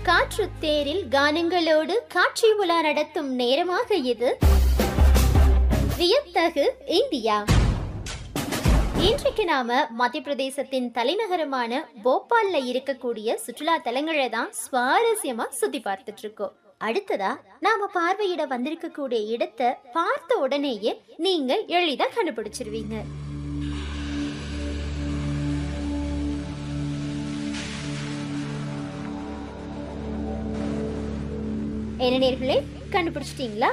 காற்று தேரில் கானங்களோடு காட்சி உலா நடத்தும் நேரமாக இது வியத்தகு இந்தியா இன்றைக்கு நாம மத்திய பிரதேசத்தின் தலைநகரமான போபால்ல இருக்கக்கூடிய சுற்றுலா தலங்களை தான் சுவாரஸ்யமா சுத்தி பார்த்துட்டு இருக்கோம் அடுத்ததா நாம பார்வையிட வந்திருக்கக்கூடிய இடத்தை பார்த்த உடனேயே நீங்க எளிதா கண்டுபிடிச்சிருவீங்க என்ன நேர்களே கண்டுபிடிச்சிட்டீங்களா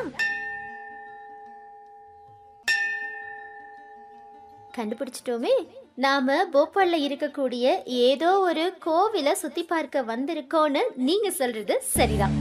கண்டுபிடிச்சிட்டோமே நாம போபால்ல இருக்கக்கூடிய ஏதோ ஒரு கோவிலை சுத்தி பார்க்க வந்திருக்கோன்னு நீங்க சொல்றது சரிதான்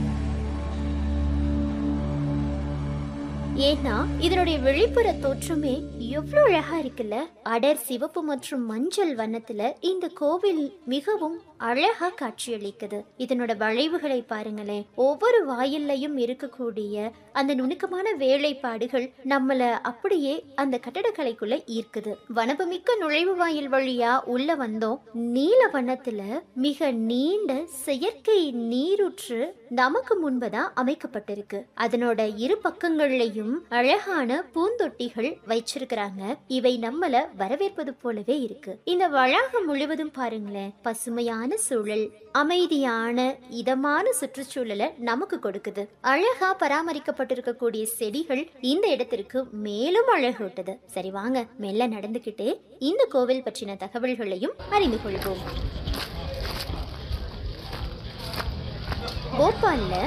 ஏன்னா இதனுடைய வெளிப்புற தோற்றமே எவ்வளவு அழகா இருக்குல்ல அடர் சிவப்பு மற்றும் மஞ்சள் வண்ணத்துல இந்த கோவில் மிகவும் அழகா காட்சியளிக்குது இதனோட வளைவுகளை பாருங்களேன் ஒவ்வொரு வாயில்லையும் இருக்கக்கூடிய அந்த நுணுக்கமான வேலைப்பாடுகள் நம்மள அப்படியே அந்த கட்டடக்கலைக்குள்ள ஈர்க்குது வனப்புமிக்க நுழைவு வாயில் வழியா உள்ள வந்தோம் நீல வண்ணத்துல மிக நீண்ட செயற்கை நீரூற்று நமக்கு முன்பதான் அமைக்கப்பட்டிருக்கு அதனோட இரு பக்கங்கள்லயும் அழகான பூந்தொட்டிகள் வச்சிருக்கிறாங்க இவை நம்மள வரவேற்பது போலவே இருக்கு இந்த வளாகம் முழுவதும் பாருங்களேன் பசுமையான சூழல் அமைதியான இதமான சுற்றுச்சூழலை நமக்கு கொடுக்குது அழகா பராமரிக்கப்பட்டிருக்கக்கூடிய செடிகள் இந்த இடத்திற்கு மேலும் அழகூட்டுது சரி வாங்க மெல்ல நடந்துகிட்டே இந்த கோவில் பற்றின தகவல்களையும் அறிந்து கொள்வோம் போபால்ல